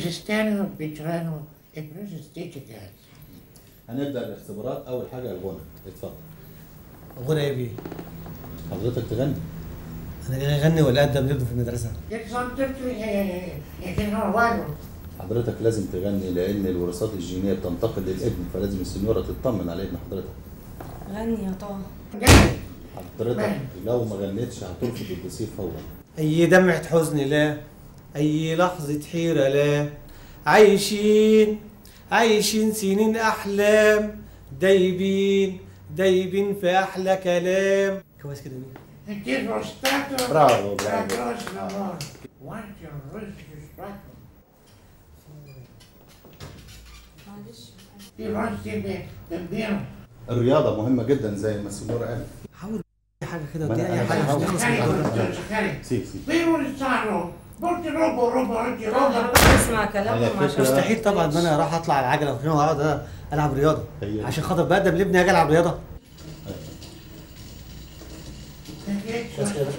Resistano Petrano e Prestige هنبدا الاختبارات اول حاجه الغنى اتفضل غنى ايه بيه؟ حضرتك تغني انا جاي اغني ولا اقدم لابني في المدرسه؟ Che sono tutti e che non vanno. حضرتك لازم تغني لان الوراثات الجينيه بتنتقل للابن فلازم السنيوره تطمن على ابن حضرتك غني يا طه حضرتك لو ما غنيتش هترفض الضيف فورا اي دمعة حزن لا اي لحظة حيرة لا عايشين عايشين سنين احلام دايبين دايبين في احلى كلام كويس كده مين؟ E che lo Stato Bravo, la bravo. prossima volta. Quanti orrori Stato. معلش Ti voglio davvero. الرياضه مهمه جدا زي ما السنيوره قالت حاول اي حاجة كده ما ودي أنا- اي أنا حاجة بحاول. عشان نخلص من Cari, الموضوع ده. cari. سي سي Vivo il sano. Molti robo, robo, oggi طه robo. اسمع على كلامهم فكرة- عشان مستحيل طبعا ان انا اروح اطلع على العجلة وهنا واقعد العب رياضة هي. عشان خاطر بقدم لابني اجي العب رياضة Perché بس كده يا باشا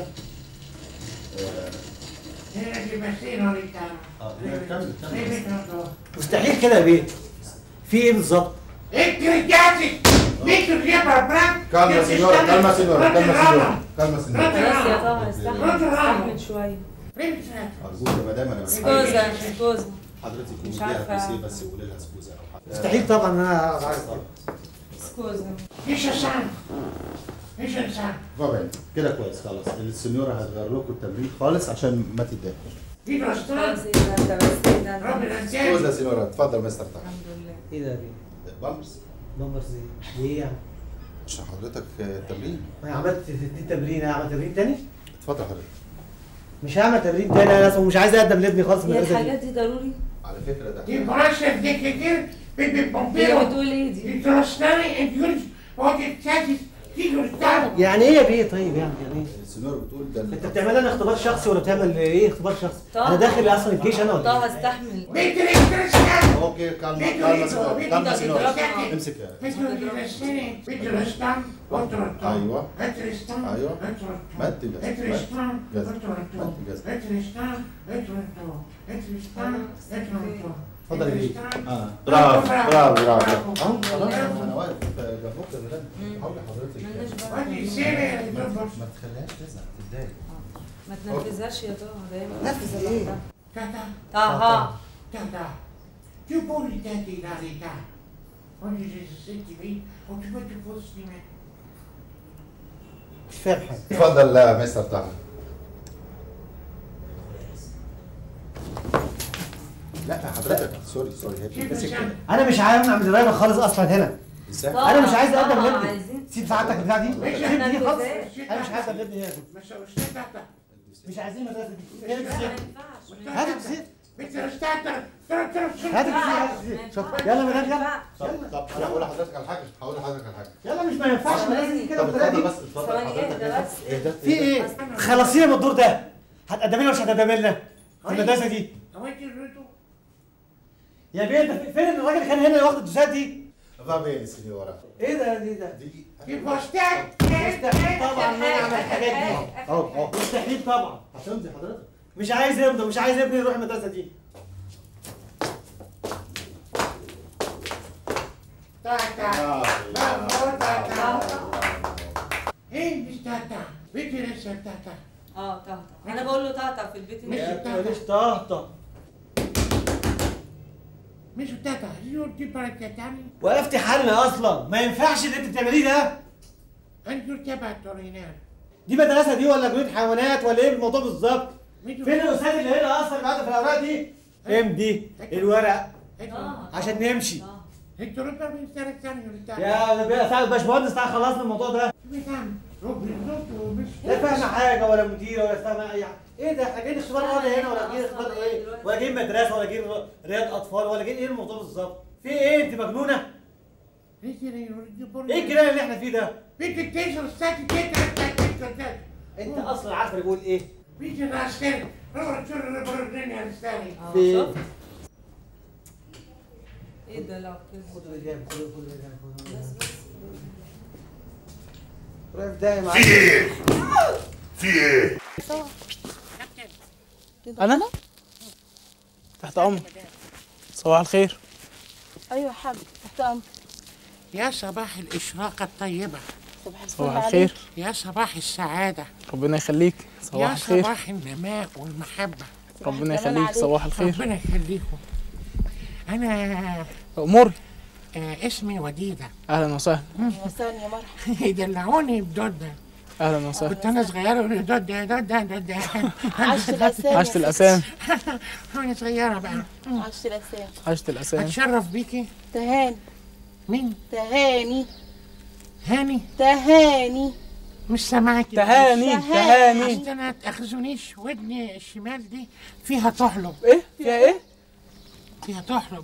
era di Messino l'Italia. اه كمل Devi كمل tutto. مستحيل كده يا بيه في ايه بالظبط؟ E che ragazzi, metti via per bravo. calma signora calma signora calma signora calma signora خلاص يا طه استحمل استحمل شويه ارجوك يا مدام انا بس سكوزا سكوزا حضرتك مش مديها عارفة. بي سي بس قولي لها سكوزا او حاجه مستحيل طبعا ان انا أعرف. سكوزا Dice San. Dice San. طبعا كده كويس خلاص السنيوره هتغير لكم التمرين خالص عشان ما تتضايقوش Dico خلاص San. ايه ده انت بس ايه ده Proprio الحمد da سكوزا te. سنيوره اتفضل مستر تحت لله ايه ده يا بيه؟ بامبرز بامبرز ايه؟ ليه يعني؟ عشان حضرتك التمرين انا عملت اتنين تمرين اعمل تمرين تاني؟ اتفضل حضرتك مش هعمل تمرين تاني انا اصلا مش عايز اقدم لابني خالص من هي المدرسه الحاجات دي دي ضروري على فكره ده Ti conosce di che che per il هي pompero. بتقول ايه دي Di trostare e di oggi c'è dico Stato. يعني ايه يا بيه طيب يعني يعني ايه؟ السنيوره بتقول ده انت بتعمل لنا اختبار شخصي ولا بتعمل ايه اختبار شخصي؟ طه. انا داخل اصلا الجيش انا ولا طه ايه؟ استحمل Mentre il trascato. اوكي كالما كالما سنيوره كالما سنيوره امسك يا Mentre il trascato. Mentre lo Stato. Contro il Stato. ايوه Mentre il Stato. أيوة. Contro il Stato. مد جزم Mentre il Stato. جزم Contro il Stato. مد جزم Mentre il Stato. Contro il Stato. Mentre il Stato. Contro il Stato. اتفضل يا بيه. اه برافو برافو برافو اهو خلاص انا واقف جنبك يا مدام حاول حضرتك مالناش Oggi بقى sera il giorno ما تخليهاش تزعل تتضايق ما تنفذهاش يا طه ده هي نفذ بتنفذ إيه؟ لوحدها. Tata, طه tata, più qualità di rarità. Oggi se si senti lì, o ti faccio fosse di me. مش فاهم حاجه اتفضل لا مستر طه لا حضرتك سوري سوري هي Ci بتمسك كده pensiamo. انا مش عايز اعمل رياضه خالص اصلا هنا ازاي طه، انا مش عايز طه، اقدم لابني عايزين سيب ساعتك بتاع دي مش سيب دي خالص هننفذها. انا مش عايز اقدم لابني هنا Ma sono stata, مش عايزين المدرسه دي لا هات ما السيف. ينفعش هات السيف. mentre stata, però te lo هات sono السيف. شوف يلا مدام يلا طب طب انا هقول لحضرتك على حاجه هقول لحضرتك على حاجه يلا مش ما ينفعش المدرسه دي كده طب بالطريقه اتفضل دي بس اتفضل ثواني حضرتك اهدى بس اهدى في ايه؟ خلصينا من الدور ده هتقدمي لنا ولا مش هتقدمي لنا في المدرسه دي Avanti il rito. يا بيه انت فين الراجل اللي كان هنا اللي واخد الدوسات دي؟ Va bene signora ايه ده دي ده؟ دي Ti può stare. مستحيل طبعا ان انا اعمل الحاجات دي اهو اهو مستحيل طبعا هتمضي حضرتك مش عايز ابني مش عايز ابني يروح المدرسه دي Tata. Bravo, tata. Ehi, mi stata. Vedi adesso tata. اه طه انا بقول له طه في البيت ماشي. اللي ماليش طهطه Mi sono stata, io ti pare che tani. وقفتي حالنا اصلا ما ينفعش اللي انت بتعمليه ده Anche io ti abatto l'inero. دي مدرسه دي ولا جنود حيوانات ولا ايه الموضوع بالظبط Mi فين الاستاذ اللي هنا اصلا اللي قاعد في الاوراق دي امضي الورق اه عشان نمشي اه Entro per mi stare stanno in Italia. يا يا باشمهندس تعالى خلصنا الموضوع ده Mi fanno? Rubi il notto, mi لا فاهمه حاجه ولا مديره ولا فاهمه اي حاجه ايه ده احنا جايين اختبار رياضه هنا ولا جايين اختبار ايه ولا جايين مدرسه ولا جايين رياض اطفال ولا جايين ايه الموضوع بالظبط في ايه انت مجنونه Vedi, io ايه الكلام اللي احنا فيه ده Vedi, te sono stati dietro e stai dietro te. انت اصلا عارف اللي بيقول ايه Vedi la stella, allora c'è una bordini al stelle. اه في شفت ايه ده لو كده خد اللي جاي خد خد اللي جاي خد اللي بس جاي. بس رايح دايم في ايه؟ في ايه؟ انا تحت امرك صباح الخير ايوه يا حاج تحت امر يا صباح الإشراقة الطيبة صباح الفل صباح عليك. الخير يا صباح السعادة ربنا يخليك صباح يا الخير صباح النماء والمحبة ربنا الجمال يخليك عليك. صباح الخير ربنا يخليكم أنا اموري آه اسمي وديدة اهلا وسهلا وسهلا يا مرحبا يدلعوني بدودة اهلا وسهلا كنت أنا صغيرة يقولوا لي دودة دودة دودة عشت الاسامي عشت الاسام وأنا صغيرة بقى عشت الاسامي عشت الاسام أتشرف بيكي تهاني مين؟ تهاني هاني تهاني مش سامعاكي تهاني تهاني أصل أنا تأخذونيش ودني الشمال دي فيها تحلب ايه فيها ايه فيها تحلب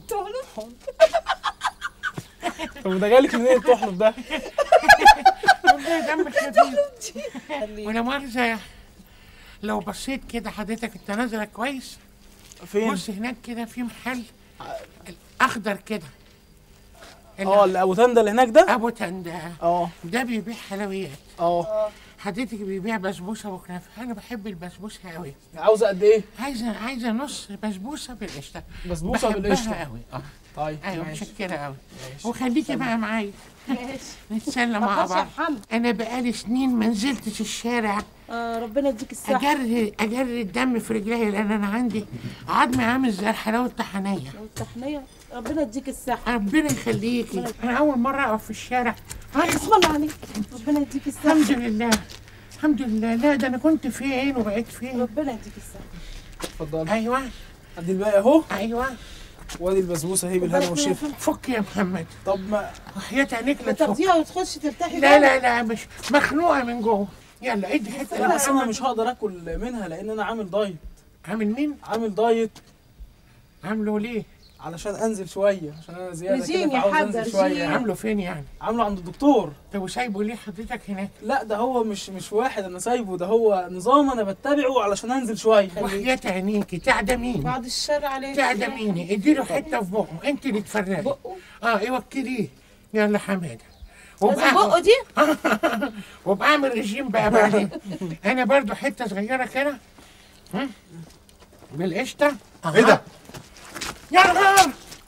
طب ده جالك منين التحلب ده والله دم خفيف ولا مؤاخذة لو بصيت كده حضرتك انت نازلة كويس فين بص هناك كده في محل اخضر كده اه اللي ابو تندة اللي هناك ده ابو تندا اه ده بيبيع حلويات اه حضرتك بيبيع بسبوسه وكنافه انا بحب البسبوسه قوي عاوزه قد ايه عايزه عايزه نص بسبوسه بالقشطه بسبوسه بالقشطه قوي اه طيب ايوه ماشي متشكره قوي ماشي. وخليكي بقى معايا ماشي نتسلى مع مع بعض محمد انا بقالي سنين ما نزلتش الشارع آه ربنا يديك الصحة اجري اجري الدم في رجلي لان انا عندي عظمي عامل زي الحلاوه الطحنيه والتحنية ربنا يديك الصحة ربنا يخليكي انا اول مره اقف في الشارع أي، بسم الله عليك ربنا يديك الصحة الحمد لله الحمد لله لا ده انا كنت فين وبقيت فين ربنا يديك الصحة اتفضل ايوه ادي الباقي اهو ايوه وادي البسبوسه اهي بالهنا والشفا فك يا محمد طب ما وحياة عينيك لا ما تفك تاخديها وتخشي ترتاحي لا بقى. لا لا مش مخنوقه من جوه يلا ادي حته لا بس انا محمد. مش هقدر اكل منها لان انا عامل دايت عامل مين؟ عامل دايت عامله ليه؟ علشان انزل شويه عشان انا زياده رجيم كده يا فعاوز حاج، انزل رجيم. شويه يعني. عامله فين يعني؟ عامله عند الدكتور طب وسايبه ليه حضرتك هناك؟ لا ده هو مش مش واحد انا سايبه ده هو نظام انا بتبعه علشان انزل شويه وحياة عينيكي تعدميني بعد الشر عليك تعدميني اديله حته في بقه انت اللي تفرقي بقه اه اوكليه يلا حماده لازم بقه دي وابقى اعمل رجيم بقى بعدين انا برضو حته صغيره كده ها؟ بالقشطه ايه ده؟ يا نهار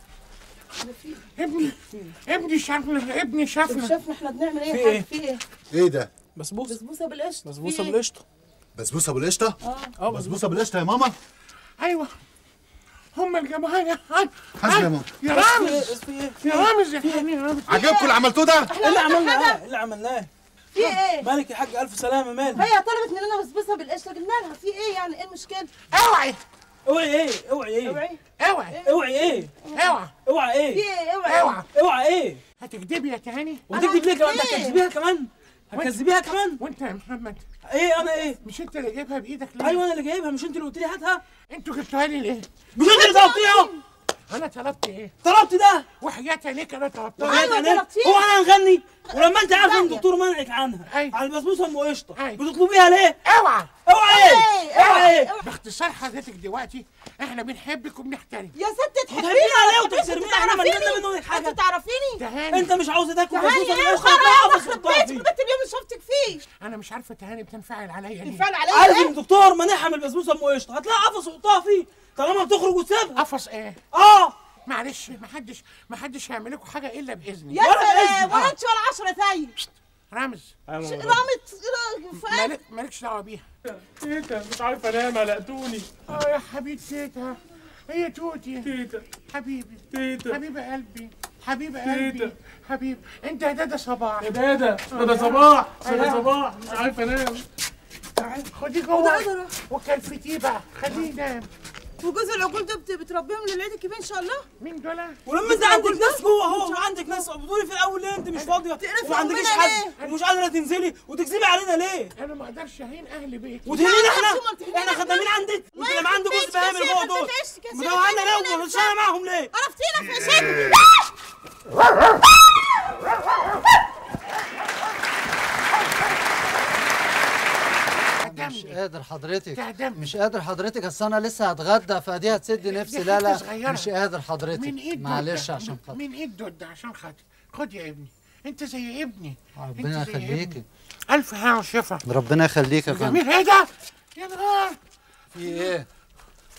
ابني ابني شافنا ابني طب شافنا شافنا احنا بنعمل ايه في يا إيه؟ حاج في ايه ايه ده؟ بسبوسه بسبوسة بالقشطة بسبوسه في إيه؟ بالقشطه بسبوسه بالقشطه؟ اه بسبوسه بالقشطه يا ماما؟ ايوه هم اللي جابوها لي حسبي يا ماما يا بس في رامز ايه بس في ايه في يا ايه رامز يا حبيبي يا رامز عجبكم اللي عملتوه ده؟ ايه اللي عملناه ايه اللي عملناه في ايه مالك يا حاج الف سلامه مالك هي طلبت مننا بسبوسة بالقشطة قلنا لها في ايه يعني ايه المشكلة اوعي اوعي ايه اوعي ايه اوعي اوعي اوعي ايه اوعي اوعي في ايه ايه اوعي اوعي اوعي ايه هتكدبي يا تهاني وتكذب ليه كمان انت إيه؟ هتكذبيها كمان هتكذبيها كمان وانت يا محمد ايه انا ايه مش انت اللي جايبها بايدك ليه؟ ايوه انا اللي جايبها مش انت اللي قلت لي هاتها انتوا جبتوها لي ليه؟ مش انت اللي طلبتيها انا طلبت ايه؟ طلبت ده وحياة عينيك انا طلبتها أيوة، وحياة عينيك. طلبتيها. هو انا هنغني ولما انت عارفه ان ثانية. الدكتور منعك عنها أيوة. على البسبوسه ام قشطه أيوة. بتطلبيها ليه اوعى اوعي ايه اوعي ايه باختصار حضرتك دلوقتي احنا بنحبك وبنحترم يا ست تحبيني وتحبينا ليه ولا وتكسرمينا تحبيني؟ احنا تعرفيني؟ مالنا منك حاجه انت تعرفيني تهاني انت مش عاوزه تاكل تهاني بسبوسه ايه بالقشطه وخرا وتقعد يخرب تحطها بيتك فيه. بنت اليوم اللي شفتك فيه انا مش عارفه تهاني بتنفعل عليا ليه الفعل عليا عارف ان ايه الدكتور منعها من البسبوسه ام قشطه هتلاقي قفص وقطها فيه طالما بتخرج وتسيبها قفص ايه اه معلش محدش محدش هيعمل لكم حاجه الا باذني يا ولا سلام بإذن. ولا انت ولا عشرة زي رامز رامت فؤاد مالك مالكش دعوه بيها تيتا مش عارف انام قلقتوني اه يا حبيب تيتا هي توتي تيتا حبيبي تيتا حبيب قلبي حبيب قلبي حبيب انت يا دادا صباح يا دادا ده صباح ده صباح مش عارف انام تعال خدي جوه وكلفتيه بقى خليه ينام وجوز العقول ده بت- بتربيهم للعيد الكبير ان شاء الله مين دول ولما انت عندك ناس جوه اهو وعندك ناس بتقولي في الاول ليه انت مش فاضيه تقرفي وما عندكيش أمنا حد ومش قادره تنزلي وتكذبي علينا ليه انا ما اقدرش اهين اهل بيتي وتهينينا لا، احنا أنتوا ما بتهينينا احنا إحنا. خدامين عندك انت الله لما عندك يخرب جوز بهايم بيتك، جوه كثير دول بتعيش، كثير مدوعنا ليه بتعيش. ومش انا معاهم ليه عرفتينا في عشان تعدمني مش قادر حضرتك تعدمني مش قادر حضرتك اصل انا لسه هتغدى فدي هتسد نفسي لا حتة لا صغيرة. مش قادر حضرتك من ايد معلش دودة. عشان خاطر من ايد دودة عشان خاطر خد يا ابني انت زي ابني ربنا أنت زي يخليكي ابني. الف هنا وشفا ربنا يخليك يا فندم جميل ايه ده يا نهار في ايه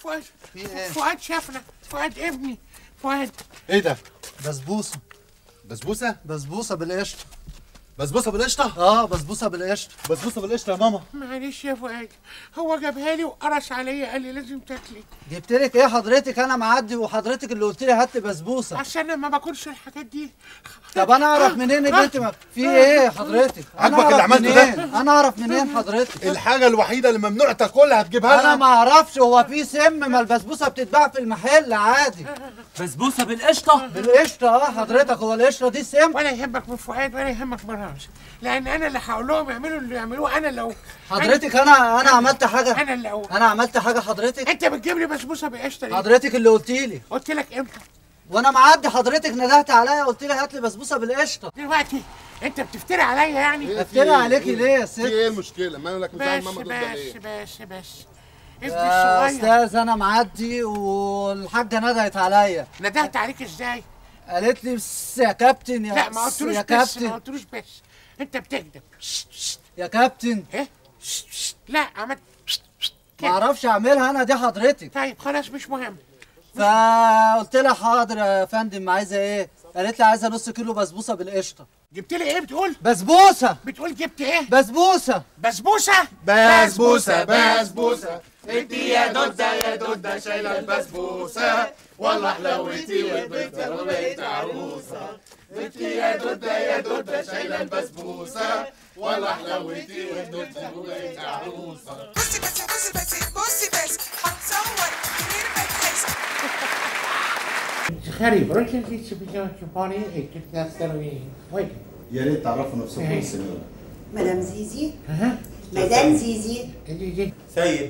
فؤاد في ايه؟ فؤاد شافنا فؤاد ابني فؤاد ايه ده؟ بسبوسه بسبوسه؟ بسبوسه بالقشطه بسبوسه بالقشطه؟ اه بسبوسه بالقشطه بسبوسه بالقشطه يا ماما معلش يا فؤاد هو جابها لي وقرص عليا قال لي لازم تاكلي جبت لك ايه حضرتك انا معدي وحضرتك اللي قلت لي هات لي بسبوسه عشان انا ما باكلش الحاجات دي طب انا اعرف منين ان انت ما في ايه حضرتك انا عاجبك اللي اعرف عملته ده؟ منين انا اعرف منين حضرتك الحاجه الوحيده اللي ممنوع تاكلها هتجيبها انا لها ما اعرفش هو في سم ما البسبوسه بتتباع في المحل عادي بسبوسه بالقشطه بالقشطه اه حضرتك هو القشطه دي سم ولا يهمك من فؤاد ولا يهمك من رامز لان انا اللي هقول لهم يعملوا اللي يعملوه انا لو حضرتك انا انا عملت حاجه انا اللي اقول انا عملت حاجه حضرتك انت بتجيب لي بسبوسه بقشطه ليه؟ حضرتك اللي قلت لي قلت لك امتى وانا معدي حضرتك ندهت عليا قلت لي هات لي بسبوسه بالقشطه دلوقتي انت بتفتري عليا يعني افتري عليكي ليه يا في ست ايه المشكله؟ مالك مزعل بس ماما ضد بس ليه؟ بس بس ابني يا الصغير استاذ انا معدي والحاجه ندهت عليا ندهت عليك ازاي؟ قالت لي بس يا كابتن يا لا ما بس قلتلوش يا بس ما كابتن قلتلوش بس انت بتكذب شت، شت. يا كابتن ايه؟ شت، شت. لا عملت شت، شت. ما كده. اعرفش اعملها انا دي حضرتك طيب خلاص مش مهم فقلت لها حاضر يا فندم عايزه ايه قالت لي عايزه نص كيلو بسبوسه بالقشطه جبت لي ايه بتقول؟ بسبوسه بتقول جبت ايه؟ بسبوسه بسبوسه؟ بسبوسه بسبوسه انت يا دوده يا دوده شايله البسبوسه والله حلوتي وبنتي وبقيت عروسه انت يا دوده يا دوده شايله البسبوسه والله حلوتي وبنتي وبقيت عروسه بصي بس بصي بس بصي بس هتصور من غير ما تحس غريب رجل في سبيل شباني ايه كنت استروي وين؟ يا ريت تعرفوا نفسكم السنيورة مدام زيزي ها؟ مدام زيزي اللي دي سيد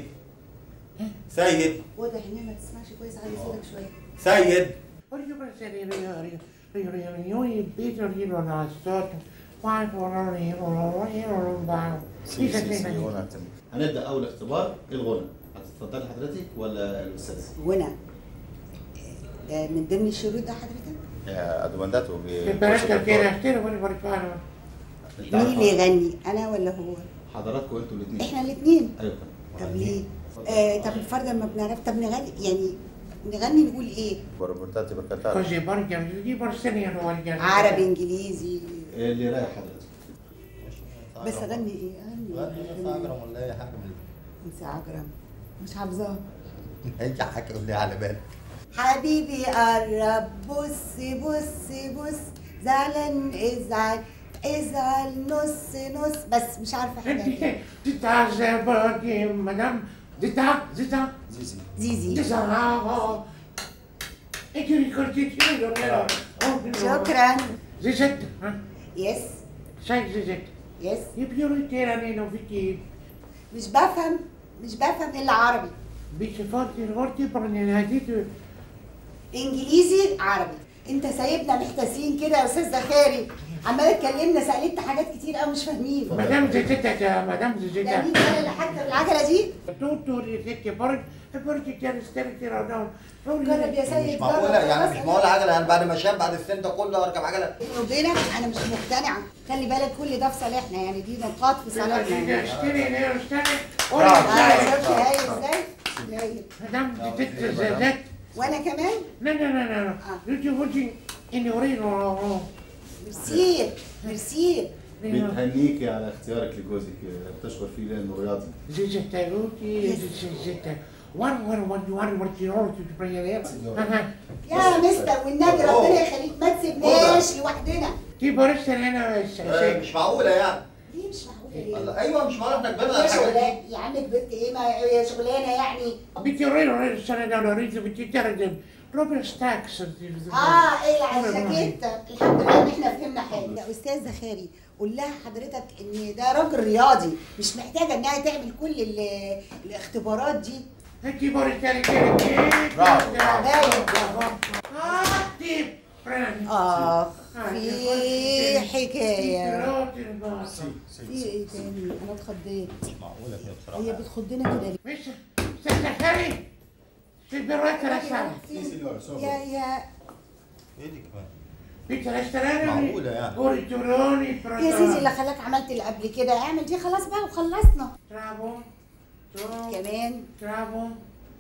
سيد واضح انها ما تسمعش كويس على صوتك شويه سيد Voglio prendere riunioni in Pietro di Ronaldo, quando non ero, non ero lontano. سي سي سي غنى اعتمد. هنبدا اول اختبار الغنى هتتفضلي حضرتك ولا الاستاذ؟ غنى ده من ضمن الشروط ده حضرتك ادونداتو Perché che era stero quello per fare. مين اللي يغني انا ولا هو حضراتكم انتوا الاثنين احنا الاثنين ايوه طب ليه آه طب الفرد ما بنعرف طب نغني يعني نغني نقول ايه بورتاتي بركاتار Così porca, di borseni non voglio. عربي انجليزي اللي رايح حضرتك بس اغني ايه اغني عجرم ولا اي حاجه من انسى عجرم مش حافظاه اي حاجه اللي على بالك حبيبي قرب بص بص بص زعلان ازعل ازعل نص نص بس مش عارفه حاجه تانية. Zita, zebra, madame. Zita, zita, زيزي زيزي zita. E ti ricordi che non ero. شكرا Zizette, eh? يس Sai Zizette? يس I più erano vitti, مش بفهم مش بفهم الا عربي bici forti, forti, prendenati. انجليزي عربي انت سايبنا محتاسين كده يا استاذ زخاري عمال تكلمنا سالت حاجات كتير قوي مش فاهمين Madame Zizette, madame ده Zizette. مين انا اللي حتى بالعجله دي Tutto riesce poi e poi ti chiedi stare tirando. جرب يا سيد مش معقوله يعني مش معقوله عجله يعني بعد ما شاب بعد السن ده كله اركب عجله وبينك انا مش مقتنعه خلي بالك كل ده في صالحنا يعني دي نقاط في صالحنا Stare, nero, stare. اه Ora, شفت هاي ازاي هايل. madame Zizette, Zizette. وانا كمان No, no, no, no, no. Io ti voglio in orino. مرسيل مرسيل بتهنيكي على اختيارك لجوزك بتشكر فيه لانه رياضي Zizette, tutti, Zizette. One, one, one, one, one, one, one, prendere. يا مستر والنبي ربنا يخليك ما تسيبناش لوحدنا Ti vorrei essere una آه، مش معقوله يعني ليه مش معقوله ليه؟ الله، ايوه مش معقوله احنا كبرنا على يا الحاجات دي شغلانه يا عم كبرت ايه ما هي شغلانه يعني Bitti essere da una rete, bitti terra proprio stacks. اه ايه العشاكيت الحمد لله ان احنا فهمنا حاجه يا استاذ زخاري قول لها حضرتك ان ده راجل رياضي مش محتاجه انها تعمل كل ال- الاختبارات دي E ti vorrei stare che... Bravo. Ah, ti prendi. اه في حكايه في ايه تاني انا اتخضيت معقوله كده بصراحه هي بتخضنا كده ليه Invece, se Zachary, ti berrete la sala. يا يا ايه دي كمان Bitti restaurare. معقولة يعني. Ori turoni, يا سيدي اللي خلاك عملت اللي قبل كده اعمل دي خلاص بقى وخلصنا Bravo. Bravo. كمان Bravo.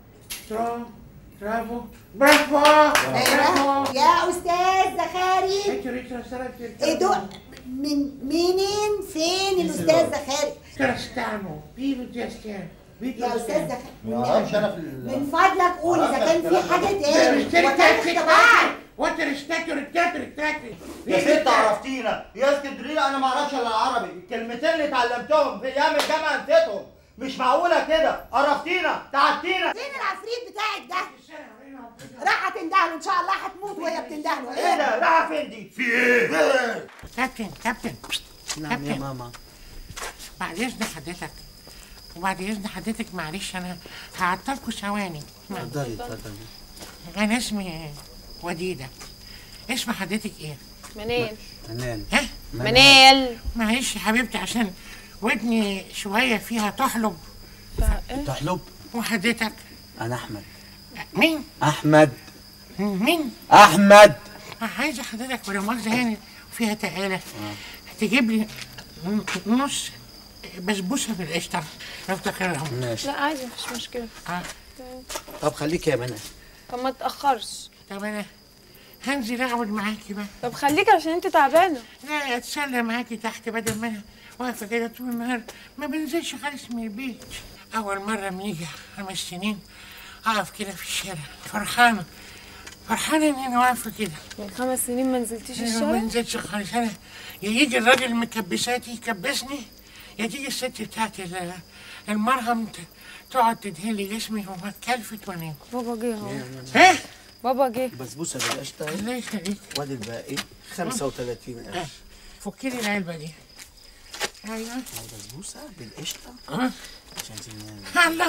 ترو برافو برافو برافو يا استاذ زخاري انت ريتشارد سرقت ايه دول من منين فين الاستاذ زخاري كريستيانو بيبي كريستيانو بيبي يا استاذ زخاري ما اعرفش انا في ال- من فضلك قول اذا كان في حاجه تاني اشتري وكان تاكسي اختبار وانت اشتكي التاتر التاتر يا ست عرفتينا يا اسكندريه انا ما اعرفش الا العربي الكلمتين اللي اتعلمتهم في ايام الجامعه نسيتهم مش معقوله كده عرفتينا تعبتينا فين العفريت بتاعك ده راح تندهله ان شاء الله هتموت وهي بتندهله ايه ده رايحه فين دي في ايه؟ كابتن كابتن نعم يا كابتن. ماما بعد اذن حضرتك وبعد اذن حضرتك معلش انا هعطلكوا ثواني اتفضلي اتفضلي انا اسمي وديده اسم حضرتك ايه منال منال ها منال معلش يا حبيبتي عشان ودني شويه فيها تحلب تحلب وحضرتك انا احمد مين احمد مين احمد عايزه حضرتك ولا مؤاخذه يعني فيها تقاله تجيب لي نص بسبوسه بالقشطه لو تكرههم ماشي لا عادي مفيش مشكلة آه. طب خليك يا منال طب ما تأخرش طب انا هنزل اقعد معاكي بقى طب خليك عشان انت تعبانة لا اتسلى معاكي تحت بدل ما انا واقفه كده طول النهار ما بنزلش خالص من البيت اول مره من يجي خمس سنين اقف كده في الشارع فرحانه فرحانه ان انا واقفه كده من خمس سنين ما نزلتيش أنا ما الشارع بنزلش خالص انا يا يجي الراجل المكبسات يكبسني يا تيجي الست بتاعت ال- المرهم ت- تقعد تدهن لي جسمي واتكلفت وانام بابا جه اهو ايه بابا جه بسبوسه بالقشطه الله يخليك وادي الباقي 35 قرش فكي لي العلبه دي ايوه بسبوسه بالقشطه أه. عشان تنام الله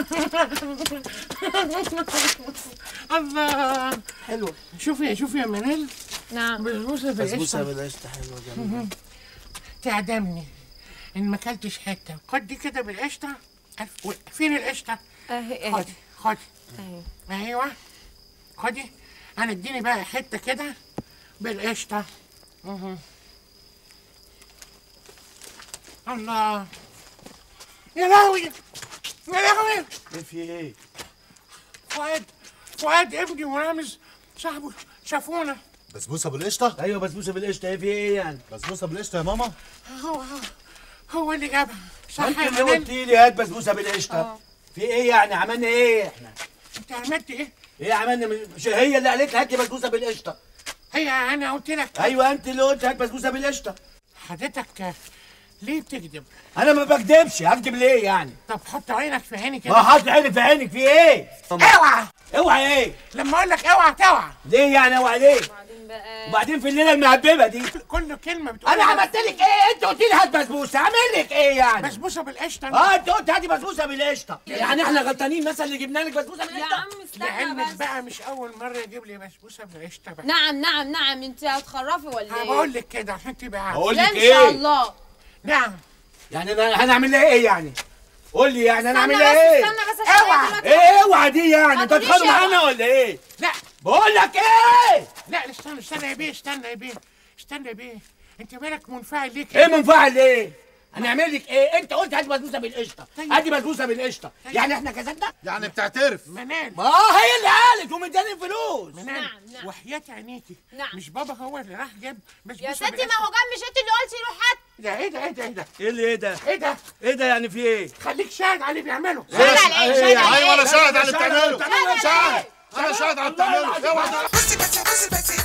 الله حلوه شوفي شوفي يا منال نعم بسبوسه بسبوسه بالقشطه بالقشطه حلوه جميله تعدمني ان ما اكلتش حته خد دي كده بالقشطه عارف- و- فين القشطه اهي اهي خدي خدي اهي ايوه خدي انا اديني بقى حته كده بالقشطه مهم. الله يا لهوي يا لهوي ايه في ايه فؤاد فؤاد ابني ورامز صاحبه شافونا بسبوسه بالقشطه ايوه بسبوسه بالقشطه ايه في ايه يعني بسبوسه بالقشطه يا ماما هو هو هو اللي جابها صح انت يا اللي منال قلت لي هات بسبوسه بالقشطه في ايه يعني عملنا ايه احنا انت عملت ايه ايه عملنا مش هي اللي قالت لي هات لي بسبوسه بالقشطه هي انا قلت لك ايوه انت اللي قلت هات بسبوسه بالقشطه حضرتك ليه بتكذب انا ما بكدبش هكدب ليه يعني طب حط عينك في عيني ما كده حط عيني في عينك في ايه اوعى اوعى ايه لما اقول لك اوعى توعى ليه يعني اوعى ليه بعدين بقى وبعدين في الليله المهببه دي كل كلمه بتقول انا عملت لك ايه انت قلت لي هات بسبوسه اعمل لك ايه يعني بسبوسه بالقشطه اه انت قلت هاتي بسبوسه بالقشطه يعني احنا غلطانين مثلا اللي جبنا لك بسبوسه يا بالقشطه عم استنى لعلمك بس بقى مش اول مره يجيب لي بسبوسه بالقشطه بقى نعم نعم نعم انت هتخرفي ولا انا ايه؟ بقول لك كده عشان تبقى عارف بقول لا لك ان شاء ايه الله نعم يعني انا هنعمل لها ايه يعني قول لي يعني استنى هنعمل بس لها ايه استنى بس عشان اوعى. دلوقتي- ايه اوعى دي يعني ما انت تقوليش هتخانقوا اوعى. معانا ولا ايه لا بقول لك ايه لا استنى استنى يا بيه استنى يا بيه استنى يا بيه انت مالك منفعل ليه ايه كده منفعل ايه هنعمل لك ايه انت قلت هات بسبوسه بالقشطه طيب. هاتي بسبوسه بالقشطه يعني احنا كذبنا يعني بتعترف منال ما هي اللي قالت ومداني الفلوس منال نعم، نعم. وحياة عينيكي نعم. مش بابا هو اللي راح جاب بسبوسه يا ستي ما بالقشطة؟ هو جنب مش انت اللي قلتي روح هات ده ايه ده ايه ده ايه ده ايه اللي ايه ده ايه ده ايه ده يعني في ايه خليك شاهد على اللي بيعمله شاهد على ايه شاهد على ايوه انا ايه شاهد على اللي بتعمله شاهد. شاهد انا شاهد على اللي بتعمله اوعى بصي بس بصي بس